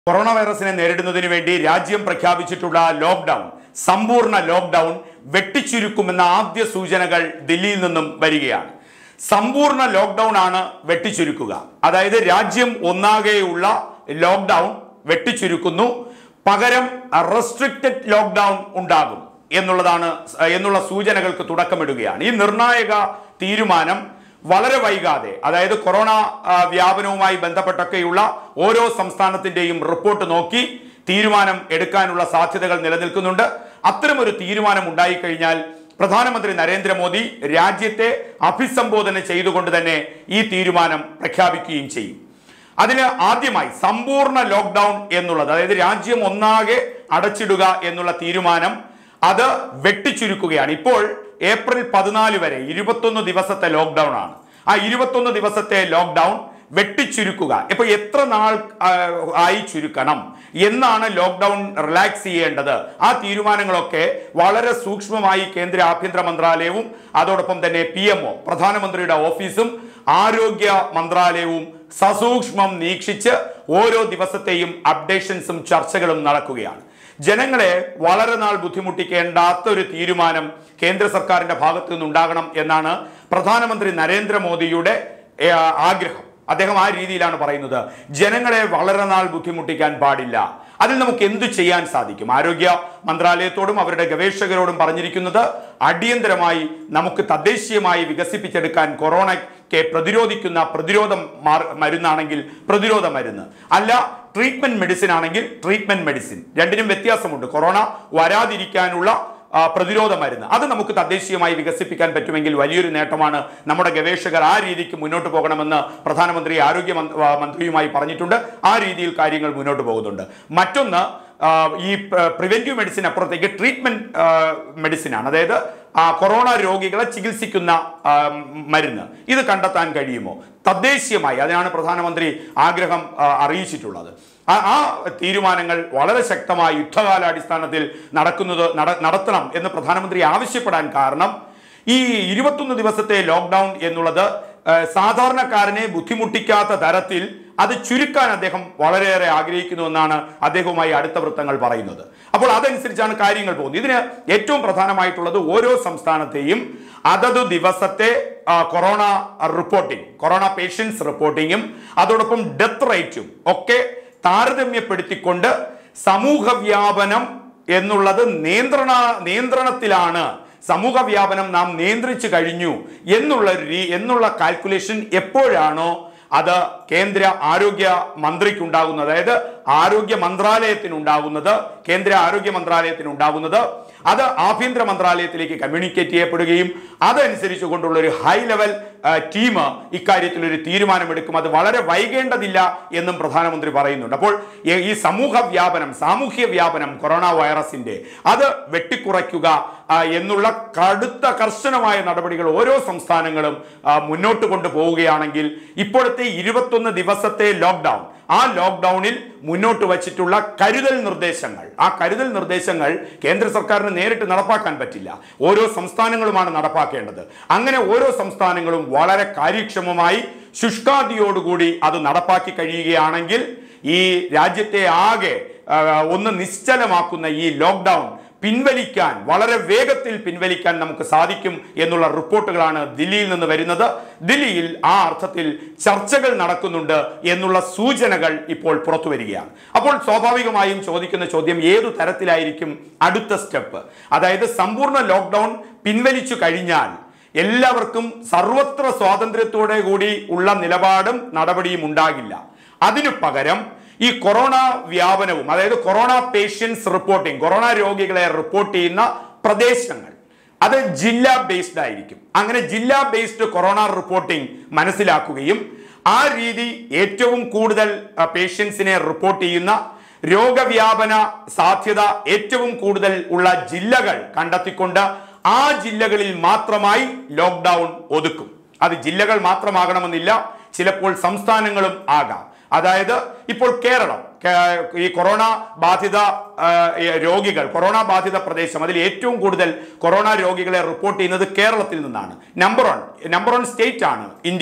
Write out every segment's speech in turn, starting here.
corona വൈറസിനെ നേരിടുന്നതിന് വേണ്ടി രാജ്യം പ്രഖ്യാപിച്ചിട്ടുള്ള ലോക്ക്ഡൌൺ സമ്പൂർണ്ണ ലോക്ക്ഡൌൺ വെട്ടിച്ചുരുക്കുമെന്ന ആദ്യ സൂചനകൾ ദില്ലിയിൽ നിന്നും വരികയാണ് സമ്പൂർണ്ണ ലോക്ക്ഡൌൺ ആണ് വെട്ടിച്ചുരുക്കുക അതായത് രാജ്യം ഒന്നാകെയുള്ള ലോക്ക്ഡൌൺ വെട്ടിച്ചുരുക്കുന്നു പകരം റെസ്ട്രിക്റ്റഡ് ലോക്ക്ഡൌൺ ഉണ്ടാകും എന്നുള്ളതാണ് എന്നുള്ള സൂചനകൾക്ക് തുടക്കമിടുകയാണ് ഈ നിർണായക തീരുമാനം വളരെ വൈകാതെ അതായത് കൊറോണ ആ, വ്യാപനവുമായി ബന്ധപ്പെട്ടൊക്കെയുള്ള ഓരോ സംസ്ഥാനത്തിന്റെയും റിപ്പോർട്ട് നോക്കി തീരുമാനം എടുക്കാനുള്ള സാധ്യതകൾ നിലനിൽക്കുന്നുണ്ട് അത്തരമൊരു തീരുമാനം ഉണ്ടായിക്കഴിഞ്ഞാൽ പ്രധാനമന്ത്രി നരേന്ദ്രമോദി രാജ്യത്തെ അഭിസംബോധന ചെയ്തുകൊണ്ട് തന്നെ ഈ തീരുമാനം പ്രഖ്യാപിക്കുകയും ചെയ്യും അതിന് ആദ്യമായി സമ്പൂർണ്ണ ലോക്ക്ഡൌൺ എന്നുള്ളത് അതായത് രാജ്യം ഒന്നാകെ അടച്ചിടുക എന്നുള്ള തീരുമാനം അത് വെട്ടിച്ചുരുക്കുകയാണ് ഇപ്പോൾ ഏപ്രിൽ പതിനാല് വരെ ഇരുപത്തൊന്ന് ദിവസത്തെ ലോക്ക്ഡൌൺ ആണ് ആ ഇരുപത്തൊന്ന് ദിവസത്തെ ലോക്ക്ഡൌൺ വെട്ടിച്ചുരുക്കുക ഇപ്പൊ എത്ര നാൾ ആ, ആയി ചുരുക്കണം എന്നാണ് ലോക്ക്ഡൌൺ റിലാക്സ് ചെയ്യേണ്ടത് ആ തീരുമാനങ്ങളൊക്കെ വളരെ സൂക്ഷ്മമായി കേന്ദ്ര ആഭ്യന്തര മന്ത്രാലയവും അതോടൊപ്പം തന്നെ പി എംഒ പ്രധാനമന്ത്രിയുടെ ഓഫീസും ആരോഗ്യ മന്ത്രാലയവും സസൂക്ഷ്മം നീക്ഷിച്ച് ഓരോ ദിവസത്തെയും അപ്ഡേഷൻസും ചർച്ചകളും നടക്കുകയാണ് ജനങ്ങളെ വളരെ നാൾ ബുദ്ധിമുട്ടിക്കേണ്ടാത്ത ഒരു തീരുമാനം കേന്ദ്ര സർക്കാരിന്റെ ഭാഗത്തു നിന്നുണ്ടാകണം എന്നാണ് പ്രധാനമന്ത്രി നരേന്ദ്രമോദിയുടെ ഏ, ആഗ്രഹം അദ്ദേഹം ആ രീതിയിലാണ് പറയുന്നത് ജനങ്ങളെ വളരെ നാൾ ബുദ്ധിമുട്ടിക്കാൻ പാടില്ല അതിൽ നമുക്ക് എന്തു ചെയ്യാൻ സാധിക്കും ആരോഗ്യ മന്ത്രാലയത്തോടും അവരുടെ ഗവേഷകരോടും പറഞ്ഞിരിക്കുന്നത് അടിയന്തരമായി നമുക്ക് തദ്ദേശീയമായി വികസിപ്പിച്ചെടുക്കാൻ കൊറോണയ്ക്ക് പ്രതിരോധിക്കുന്ന പ്രതിരോധ മാർ- മരുന്നാണെങ്കിൽ പ്രതിരോധ മരുന്ന് അല്ല ട്രീറ്റ്മെന്റ് മെഡിസിൻ ആണെങ്കിൽ ട്രീറ്റ്മെന്റ് മെഡിസിൻ രണ്ടിനും വ്യത്യാസമുണ്ട് കൊറോണ വരാതിരിക്കാനുള്ള ആ, പ്രതിരോധ മരുന്ന് അത് നമുക്ക് തദ്ദേശീയമായി വികസിപ്പിക്കാൻ പറ്റുമെങ്കിൽ വലിയൊരു നേട്ടമാണ് നമ്മുടെ ഗവേഷകർ ആ രീതിക്ക് മുന്നോട്ട് പോകണമെന്ന് പ്രധാനമന്ത്രി ആരോഗ്യ മന്ത്രി- ആ, മന്ത്രിയുമായി പറഞ്ഞിട്ടുണ്ട് ആ രീതിയിൽ കാര്യങ്ങൾ മുന്നോട്ട് പോകുന്നുണ്ട് മറ്റൊന്ന് ആ, ഈ പ്രിവെന്റീവ് മെഡിസിൻ അപ്പുറത്തേക്ക് ട്രീറ്റ്മെന്റ് മെഡിസിൻ ആണ് അതായത് ആ, കൊറോണ രോഗികളെ ചികിത്സിക്കുന്ന ആ, മരുന്ന് ഇത് കണ്ടെത്താൻ കഴിയുമോ തദ്ദേശീയമായി അതിനാണ് പ്രധാനമന്ത്രി ആഗ്രഹം ആ, അറിയിച്ചിട്ടുള്ളത് ആ ആ തീരുമാനങ്ങൾ വളരെ ശക്തമായ യുദ്ധകാലാടിസ്ഥാനത്തിൽ നടക്കുന്നത് നട- നടത്തണം എന്ന് പ്രധാനമന്ത്രി ആവശ്യപ്പെടാൻ കാരണം ഈ ഇരുപത്തൊന്ന് ദിവസത്തെ ലോക്ക്ഡൗൺ എന്നുള്ളത് ആ, സാധാരണക്കാരനെ ബുദ്ധിമുട്ടിക്കാത്ത തരത്തിൽ അത് ചുരുക്കാൻ അദ്ദേഹം വളരെയേറെ ആഗ്രഹിക്കുന്നുവെന്നാണ് അദ്ദേഹവുമായി അടുത്ത വൃത്തങ്ങൾ പറയുന്നത് അപ്പോൾ അതനുസരിച്ചാണ് കാര്യങ്ങൾ പോകുന്നത് ഇതിന് ഏറ്റവും പ്രധാനമായിട്ടുള്ളത് ഓരോ സംസ്ഥാനത്തെയും അതത് ദിവസത്തെ ആ, കൊറോണ റിപ്പോർട്ടിംഗ് കൊറോണ പേഷ്യൻസ് റിപ്പോർട്ടിങ്ങും അതോടൊപ്പം ഡെത്ത് റേറ്റും ഒക്കെ താരതമ്യപ്പെടുത്തിക്കൊണ്ട് സമൂഹ വ്യാപനം എന്നുള്ളത് നിയന്ത്രണ നിയന്ത്രണത്തിലാണ് സമൂഹ വ്യാപനം നാം നിയന്ത്രിച്ചു കഴിഞ്ഞു എന്നുള്ള ഒരു രീ- എന്നുള്ള കാൽക്കുലേഷൻ എപ്പോഴാണോ അത് കേന്ദ്ര ആരോഗ്യ മന്ത്രിക്കുണ്ടാകുന്നത് അതായത് ആരോഗ്യ മന്ത്രാലയത്തിനുണ്ടാകുന്നത് കേന്ദ്ര ആരോഗ്യ മന്ത്രാലയത്തിനുണ്ടാകുന്നത് അത് ആഭ്യന്തര മന്ത്രാലയത്തിലേക്ക് കമ്മ്യൂണിക്കേറ്റ് ചെയ്യപ്പെടുകയും അതനുസരിച്ച് കൊണ്ടുള്ള ഒരു ഹൈ ലെവൽ ടീം ഇക്കാര്യത്തിൽ ഒരു തീരുമാനമെടുക്കും അത് വളരെ വൈകേണ്ടതില്ല എന്നും പ്രധാനമന്ത്രി പറയുന്നുണ്ട് അപ്പോൾ ഈ- ഈ സമൂഹ വ്യാപനം സാമൂഹ്യ വ്യാപനം കൊറോണ വൈറസിന്റെ അത് വെട്ടിക്കുറയ്ക്കുക ആ, എന്നുള്ള കടുത്ത കർശനമായ നടപടികൾ ഓരോ സംസ്ഥാനങ്ങളും ആ, മുന്നോട്ട് കൊണ്ടുപോവുകയാണെങ്കിൽ ഇപ്പോഴത്തെ ഇരുപത്തൊന്ന് ദിവസത്തെ ലോക്ക്ഡൗൺ ആ ലോക്ക്ഡൌണിൽ മുന്നോട്ട് വച്ചിട്ടുള്ള കരുതൽ നിർദ്ദേശങ്ങൾ ആ കരുതൽ നിർദ്ദേശങ്ങൾ കേന്ദ്ര സർക്കാരിന് നേരിട്ട് നടപ്പാക്കാൻ പറ്റില്ല ഓരോ സംസ്ഥാനങ്ങളുമാണ് നടപ്പാക്കേണ്ടത് അങ്ങനെ ഓരോ സംസ്ഥാനങ്ങളും വളരെ കാര്യക്ഷമമായി ശുഷ്കാദിയോടുകൂടി അത് നടപ്പാക്കി കഴിയുകയാണെങ്കിൽ ഈ രാജ്യത്തെ ആകെ ആ, ഒന്ന് നിശ്ചലമാക്കുന്ന ഈ ലോക്ക്ഡൗൺ പിൻവലിക്കാൻ വളരെ വേഗത്തിൽ പിൻവലിക്കാൻ നമുക്ക് സാധിക്കും എന്നുള്ള റിപ്പോർട്ടുകളാണ് ദില്ലിയിൽ നിന്ന് വരുന്നത് ദില്ലിയിൽ ആ അർത്ഥത്തിൽ ചർച്ചകൾ നടക്കുന്നുണ്ട് എന്നുള്ള സൂചനകൾ ഇപ്പോൾ പുറത്തു വരികയാണ് അപ്പോൾ സ്വാഭാവികമായും ചോദിക്കുന്ന ചോദ്യം ഏതു തരത്തിലായിരിക്കും അടുത്ത സ്റ്റെപ്പ് അതായത് സമ്പൂർണ്ണ ലോക്ക്ഡൗൺ പിൻവലിച്ചു കഴിഞ്ഞാൽ എല്ലാവർക്കും സർവത്ര സ്വാതന്ത്ര്യത്തോടെ കൂടി ഉള്ള നിലപാടും നടപടിയും ഉണ്ടാകില്ല അതിനു പകരം ഈ കൊറോണ വ്യാപനവും അതായത് കൊറോണ പേഷ്യൻസ് റിപ്പോർട്ടിംഗ് കൊറോണ രോഗികളെ റിപ്പോർട്ട് ചെയ്യുന്ന പ്രദേശങ്ങൾ അത് ജില്ലാ ബേസ്ഡ് ആയിരിക്കും അങ്ങനെ ജില്ലാ ബേസ്ഡ് കൊറോണ റിപ്പോർട്ടിംഗ് മനസ്സിലാക്കുകയും ആ രീതി ഏറ്റവും കൂടുതൽ പേഷ്യൻസിനെ റിപ്പോർട്ട് ചെയ്യുന്ന രോഗവ്യാപന സാധ്യത ഏറ്റവും കൂടുതൽ ഉള്ള ജില്ലകൾ കണ്ടെത്തിക്കൊണ്ട് ആ ജില്ലകളിൽ മാത്രമായി ലോക്ക്ഡൗൺ ഒതുക്കും അത് ജില്ലകൾ മാത്രമാകണമെന്നില്ല ചിലപ്പോൾ സംസ്ഥാനങ്ങളും ആകാം അതായത് ഇപ്പോൾ കേരളം കേ- ഈ കൊറോണ ബാധിത ആ, ഈ രോഗികൾ കൊറോണ ബാധിത പ്രദേശം അതിൽ ഏറ്റവും കൂടുതൽ കൊറോണ രോഗികളെ റിപ്പോർട്ട് ചെയ്യുന്നത് കേരളത്തിൽ നിന്നാണ് number one number one state ആണ് ഇന്ത്യയിൽ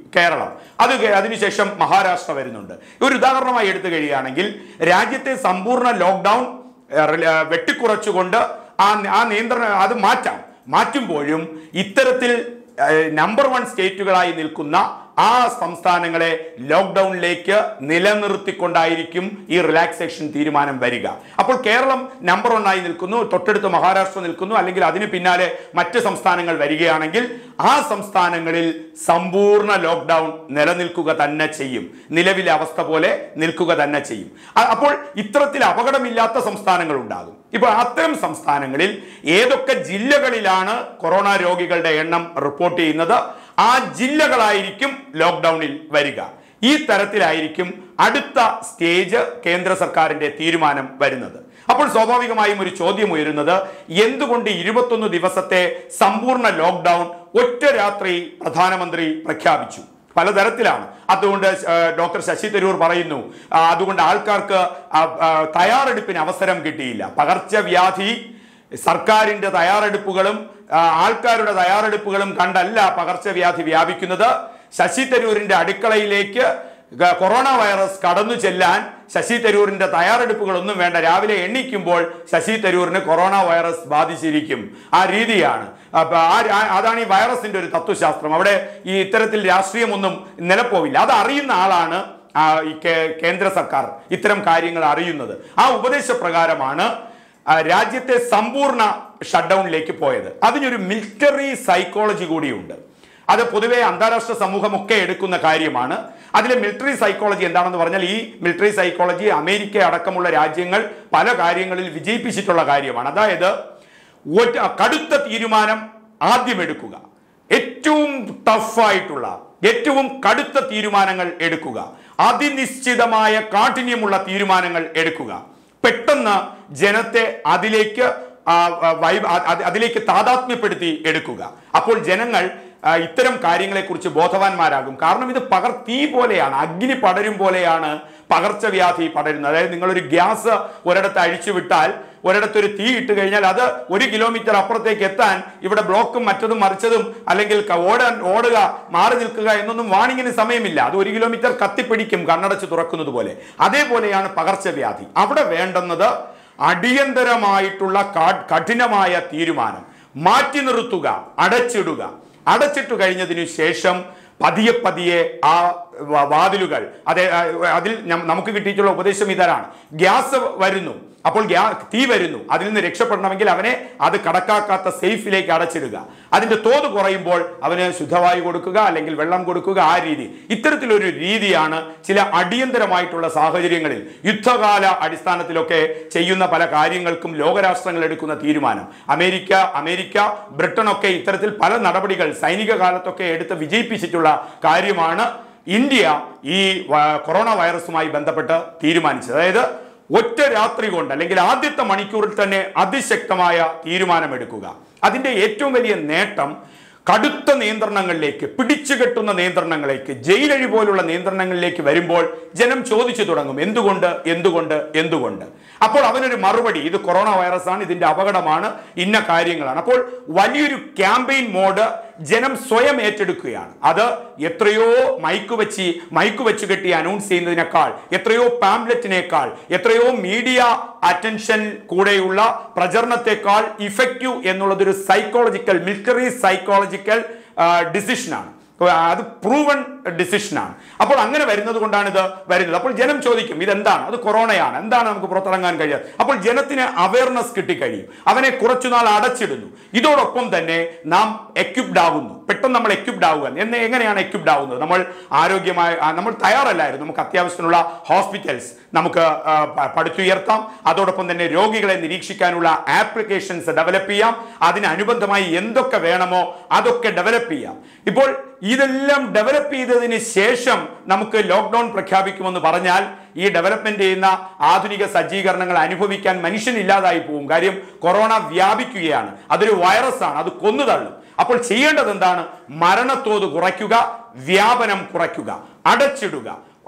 കേരളം അത് കേ- അതിനുശേഷം മഹാരാഷ്ട്ര വരുന്നുണ്ട് ഒരു ഉദാഹരണമായി എടുത്തു കഴിയുകയാണെങ്കിൽ രാജ്യത്തെ സമ്പൂർണ്ണ ലോക്ക്ഡൗൺ ഏഹ്, റില- ഏഹ്, വെട്ടിക്കുറച്ചുകൊണ്ട് ആ ആ നിയന്ത്രണം അത് മാറ്റാം മാറ്റുമ്പോഴും ഇത്തരത്തിൽ നമ്പർ വൺ സ്റ്റേറ്റുകളായി നിൽക്കുന്ന ആ സംസ്ഥാനങ്ങളെ ലോക്ക്ഡൌണിലേക്ക് നിലനിർത്തിക്കൊണ്ടായിരിക്കും ഈ റിലാക്സേഷൻ തീരുമാനം വരിക അപ്പോൾ കേരളം നമ്പർ വൺ ആയി നിൽക്കുന്നു തൊട്ടടുത്ത് മഹാരാഷ്ട്ര നിൽക്കുന്നു അല്ലെങ്കിൽ അതിന് പിന്നാലെ മറ്റ് സംസ്ഥാനങ്ങൾ വരികയാണെങ്കിൽ ആ സംസ്ഥാനങ്ങളിൽ സമ്പൂർണ്ണ ലോക്ക്ഡൌൺ നിലനിൽക്കുക തന്നെ ചെയ്യും നിലവിലെ അവസ്ഥ പോലെ നിൽക്കുക തന്നെ ചെയ്യും അ- അപ്പോൾ ഇത്തരത്തിൽ അപകടമില്ലാത്ത സംസ്ഥാനങ്ങൾ ഉണ്ടാകും ഇപ്പോൾ അത്തരം സംസ്ഥാനങ്ങളിൽ ഏതൊക്കെ ജില്ലകളിലാണ് കൊറോണ രോഗികളുടെ എണ്ണം റിപ്പോർട്ട് ചെയ്യുന്നത് ആ ജില്ലകളായിരിക്കും ലോക്ക്ഡൌണിൽ വരിക ഈ തരത്തിലായിരിക്കും അടുത്ത സ്റ്റേജ് കേന്ദ്ര സർക്കാരിന്റെ തീരുമാനം വരുന്നത് അപ്പോൾ സ്വാഭാവികമായും ഒരു ചോദ്യം ഉയരുന്നത് എന്തുകൊണ്ട് ഇരുപത്തൊന്ന് ദിവസത്തെ സമ്പൂർണ്ണ ലോക്ക്ഡൌൺ ഒറ്റ രാത്രി പ്രധാനമന്ത്രി പ്രഖ്യാപിച്ചു പലതരത്തിലാണ് അതുകൊണ്ട് ആ, ഡോക്ടർ ശശി തരൂർ പറയുന്നു ആ, അതുകൊണ്ട് ആൾക്കാർക്ക് ആ, ആ, തയ്യാറെടുപ്പിന് അവസരം കിട്ടിയില്ല പകർച്ചവ്യാധി സർക്കാരിന്റെ തയ്യാറെടുപ്പുകളും ആ, ആൾക്കാരുടെ തയ്യാറെടുപ്പുകളും കണ്ടല്ല പകർച്ചവ്യാധി വ്യാപിക്കുന്നത് ശശി തരൂരിന്റെ അടുക്കളയിലേക്ക് ഗ- കൊറോണ വൈറസ് കടന്നു ചെല്ലാൻ ശശി തരൂരിന്റെ തയ്യാറെടുപ്പുകളൊന്നും വേണ്ട രാവിലെ എണ്ണിക്കുമ്പോൾ ശശി തരൂരിന് കൊറോണ വൈറസ് ബാധിച്ചിരിക്കും ആ രീതിയാണ് അപ്പൊ ആ ആ- അതാണ് ഈ വൈറസിന്റെ ഒരു തത്വശാസ്ത്രം അവിടെ ഈ ഇത്തരത്തിൽ രാഷ്ട്രീയമൊന്നും നിലപ്പോവില്ല അത് അറിയുന്ന ആളാണ് ആ, ഈ കേ- കേന്ദ്ര സർക്കാർ ഇത്തരം കാര്യങ്ങൾ അറിയുന്നത് ആ ഉപദേശപ്രകാരമാണ് ആ, രാജ്യത്തെ സമ്പൂർണ്ണ ഷട്ട്ഡൗണിലേക്ക് പോയത് അതിനൊരു മിലിറ്ററി സൈക്കോളജി കൂടിയുണ്ട് അത് പൊതുവെ അന്താരാഷ്ട്ര സമൂഹമൊക്കെ എടുക്കുന്ന കാര്യമാണ് അതിലെ മിലിറ്ററി സൈക്കോളജി എന്താണെന്ന് പറഞ്ഞാൽ ഈ മിലിറ്ററി സൈക്കോളജി അമേരിക്ക അടക്കമുള്ള രാജ്യങ്ങൾ പല കാര്യങ്ങളിൽ വിജയിപ്പിച്ചിട്ടുള്ള കാര്യമാണ് അതായത് ഒറ്റ കടുത്ത തീരുമാനം ആദ്യം എടുക്കുക ഏറ്റവും ടഫായിട്ടുള്ള ഏറ്റവും കടുത്ത തീരുമാനങ്ങൾ എടുക്കുക അതിനിശ്ചിതമായ കാഠിന്യമുള്ള തീരുമാനങ്ങൾ എടുക്കുക പെട്ടെന്ന് ജനത്തെ അതിലേക്ക് ആ, ആ, വൈബ് അ- അത് അതിലേക്ക് താതാത്മ്യപ്പെടുത്തി എടുക്കുക അപ്പോൾ ജനങ്ങൾ ആ, ഇത്തരം കാര്യങ്ങളെക്കുറിച്ച് ബോധവാന്മാരാകും കാരണം ഇത് പകർ തീ പോലെയാണ് അഗ്നി പടരും പോലെയാണ് പകർച്ചവ്യാധി പടരുന്നത് അതായത് നിങ്ങളൊരു ഗ്യാസ് ഒരിടത്ത് അഴിച്ചു വിട്ടാൽ ഒരിടത്ത് ഒരു തീ ഇട്ട് കഴിഞ്ഞാൽ അത് ഒരു കിലോമീറ്റർ അപ്പുറത്തേക്ക് എത്താൻ ഇവിടെ ബ്ലോക്കും മറ്റതും മറിച്ചതും അല്ലെങ്കിൽ ക- ഓടാൻ ഓടുക മാറി നിൽക്കുക എന്നൊന്നും വാണിങ്ങിന് സമയമില്ല അത് ഒരു കിലോമീറ്റർ കത്തിപ്പിടിക്കും കണ്ണടച്ച് തുറക്കുന്നത് പോലെ അതേപോലെയാണ് പകർച്ചവ്യാധി അവിടെ വേണ്ടുന്നത് അടിയന്തരമായിട്ടുള്ള കാ- കഠിനമായ തീരുമാനം മാറ്റി നിർത്തുക അടച്ചിടുക അടച്ചിട്ടു കഴിഞ്ഞതിനു ശേഷം പതിയെ പതിയെ ആ വ- വാതിലുകൾ അതെ ആ, അതിൽ ഞം- നമുക്ക് കിട്ടിയിട്ടുള്ള ഉപദേശം ഇതാണ് ഗ്യാസ് വരുന്നു അപ്പോൾ ഗ്യാ തീ വരുന്നു അതിൽ നിന്ന് രക്ഷപ്പെടണമെങ്കിൽ അവനെ അത് കടക്കാക്കാത്ത സേഫിലേക്ക് അടച്ചിടുക അതിന്റെ തോത് കുറയുമ്പോൾ അവന് ശുദ്ധവായു കൊടുക്കുക അല്ലെങ്കിൽ വെള്ളം കൊടുക്കുക ആ രീതി ഇത്തരത്തിലൊരു രീതിയാണ് ചില അടിയന്തരമായിട്ടുള്ള സാഹചര്യങ്ങളിൽ യുദ്ധകാല അടിസ്ഥാനത്തിലൊക്കെ ചെയ്യുന്ന പല കാര്യങ്ങൾക്കും ലോകരാഷ്ട്രങ്ങൾ എടുക്കുന്ന തീരുമാനം അമേരിക്ക അമേരിക്ക ബ്രിട്ടനൊക്കെ ഇത്തരത്തിൽ പല നടപടികൾ സൈനിക കാലത്തൊക്കെ എടുത്ത് വിജയിപ്പിച്ചിട്ടുള്ള കാര്യമാണ് ഇന്ത്യ ഈ വ- കൊറോണ വൈറസുമായി ബന്ധപ്പെട്ട് തീരുമാനിച്ചത് അതായത് ഒറ്റ രാത്രി കൊണ്ട് അല്ലെങ്കിൽ ആദ്യത്തെ മണിക്കൂറിൽ തന്നെ അതിശക്തമായ തീരുമാനമെടുക്കുക അതിന്റെ ഏറ്റവും വലിയ നേട്ടം കടുത്ത നിയന്ത്രണങ്ങളിലേക്ക് പിടിച്ചുകെട്ടുന്ന നിയന്ത്രണങ്ങളിലേക്ക് ജയിലഴി പോലുള്ള നിയന്ത്രണങ്ങളിലേക്ക് വരുമ്പോൾ ജനം ചോദിച്ചു തുടങ്ങും എന്തുകൊണ്ട് എന്തുകൊണ്ട് എന്തുകൊണ്ട് അപ്പോൾ അവനൊരു മറുപടി ഇത് കൊറോണ വൈറസ് ആണ് ഇതിന്റെ അപകടമാണ് ഇന്ന കാര്യങ്ങളാണ് അപ്പോൾ വലിയൊരു ക്യാമ്പയിൻ മോഡ് ജനം സ്വയം ഏറ്റെടുക്കുകയാണ് അത് എത്രയോ മൈക്ക് വെച്ച് മൈക്ക് വെച്ച് കെട്ടി അനൗൺസ് ചെയ്യുന്നതിനേക്കാൾ എത്രയോ പാംലെറ്റിനേക്കാൾ എത്രയോ മീഡിയ അറ്റൻഷൻ കൂടെയുള്ള പ്രചരണത്തെക്കാൾ ഇഫക്റ്റീവ് എന്നുള്ളതൊരു സൈക്കോളജിക്കൽ മിലിറ്ററി സൈക്കോളജിക്കൽ ഡിസിഷനാണ് അത് പ്രൂവൺ ഡിസിഷനാണ് അപ്പോൾ അങ്ങനെ വരുന്നത് കൊണ്ടാണ് ഇത് വരുന്നത് അപ്പോൾ ജനം ചോദിക്കും ഇതെന്താണ് അത് കൊറോണയാണ് എന്താണ് നമുക്ക് പുറത്തിറങ്ങാൻ കഴിയാതെ അപ്പോൾ ജനത്തിന് അവയർനെസ് കിട്ടിക്കഴിയും അവനെ കുറച്ചുനാൾ അടച്ചിടുന്നു ഇതോടൊപ്പം തന്നെ നാം എക്യുപ്ഡ് ആകുന്നു പെട്ടെന്ന് നമ്മൾ എക്യുപ്ഡ് ആവുക എന്ന് എങ്ങനെയാണ് എക്യുപ്ഡ് ആവുന്നത് നമ്മൾ ആരോഗ്യമായ ആ, നമ്മൾ തയ്യാറല്ലായിരുന്നു നമുക്ക് അത്യാവശ്യത്തിനുള്ള ഹോസ്പിറ്റൽസ് നമുക്ക് ആ, പ- പടുത്തുയർത്താം അതോടൊപ്പം തന്നെ രോഗികളെ നിരീക്ഷിക്കാനുള്ള ആപ്ലിക്കേഷൻസ് ഡെവലപ്പ് ചെയ്യാം അതിനനുബന്ധമായി എന്തൊക്കെ വേണമോ അതൊക്കെ ഡെവലപ്പ് ചെയ്യാം ഇപ്പോൾ ഇതെല്ലാം ഡെവലപ്പ് ചെയ്തതിന് ശേഷം നമുക്ക് ലോക്ക്ഡൌൺ പ്രഖ്യാപിക്കുമെന്ന് പറഞ്ഞാൽ ഈ ഡെവലപ്മെന്റ് ചെയ്യുന്ന ആധുനിക സജ്ജീകരണങ്ങൾ അനുഭവിക്കാൻ മനുഷ്യനില്ലാതായി പോകും കാര്യം കൊറോണ വ്യാപിക്കുകയാണ് അതൊരു വൈറസ് ആണ് അത് കൊന്നു തള്ളും അപ്പോൾ ചെയ്യേണ്ടത് എന്താണ് മരണത്തോത് കുറയ്ക്കുക വ്യാപനം കുറയ്ക്കുക അടച്ചിടുക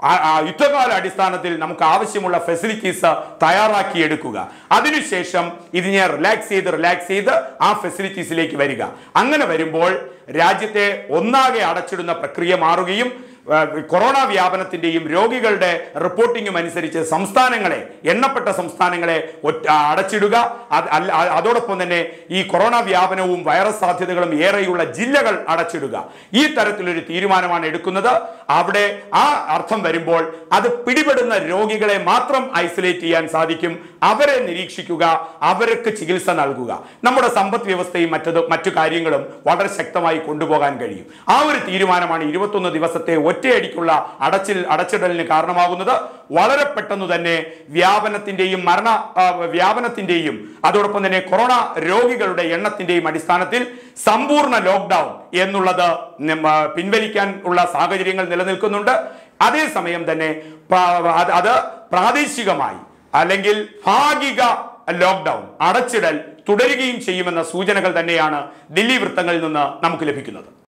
ആ- ആ യുദ്ധകാല അടിസ്ഥാനത്തിൽ നമുക്ക് ആവശ്യമുള്ള ഫെസിലിറ്റീസ് തയ്യാറാക്കിയെടുക്കുക അതിനുശേഷം ഇതിനെ റിലാക്സ് ചെയ്ത് റിലാക്സ് ചെയ്ത് ആ ഫെസിലിറ്റീസിലേക്ക് വരിക അങ്ങനെ വരുമ്പോൾ രാജ്യത്തെ ഒന്നാകെ അടച്ചിടുന്ന പ്രക്രിയ മാറുകയും ആ, കൊറോണ വ്യാപനത്തിന്റെയും രോഗികളുടെ റിപ്പോർട്ടിങ്ങും അനുസരിച്ച് സംസ്ഥാനങ്ങളെ എണ്ണപ്പെട്ട സംസ്ഥാനങ്ങളെ ഒറ്റ- ആ, അടച്ചിടുക അത് അല്ല അ- അതോടൊപ്പം തന്നെ ഈ കൊറോണ വ്യാപനവും വൈറസ് സാധ്യതകളും ഏറെയുള്ള ജില്ലകൾ അടച്ചിടുക ഈ തരത്തിലൊരു തീരുമാനമാണ് എടുക്കുന്നത് അവിടെ ആ അർത്ഥം വരുമ്പോൾ അത് പിടിപെടുന്ന രോഗികളെ മാത്രം ഐസൊലേറ്റ് ചെയ്യാൻ സാധിക്കും അവരെ നിരീക്ഷിക്കുക അവർക്ക് ചികിത്സ നൽകുക നമ്മുടെ സമ്പദ് വ്യവസ്ഥയും മറ്റത് മറ്റു കാര്യങ്ങളും വളരെ ശക്തമായി കൊണ്ടുപോകാൻ കഴിയും ആ ഒരു തീരുമാനമാണ് ഇരുപത്തൊന്ന് ദിവസത്തെ ഒറ്റയടിക്കുള്ള അടച്ചിൽ അടച്ചിടലിന് കാരണമാകുന്നത് വളരെ പെട്ടെന്ന് തന്നെ വ്യാപനത്തിന്റെയും മരണ ആ, വ്യാപനത്തിന്റെയും അതോടൊപ്പം തന്നെ കൊറോണ രോഗികളുടെ എണ്ണത്തിന്റെയും അടിസ്ഥാനത്തിൽ സമ്പൂർണ്ണ ലോക്ക്ഡൌൺ എന്നുള്ളത് നമ്മ പിൻവലിക്കാൻ ഉള്ള സാഹചര്യങ്ങൾ നിലനിൽക്കുന്നുണ്ട് അതേസമയം തന്നെ പ്ര- അത് അത് പ്രാദേശികമായി അല്ലെങ്കിൽ ഭാഗിക ലോക്ക്ഡൌൺ അടച്ചിടൽ തുടരുകയും ചെയ്യുമെന്ന സൂചനകൾ തന്നെയാണ് ദില്ലി വൃത്തങ്ങളിൽ നിന്ന് നമുക്ക് ലഭിക്കുന്നത്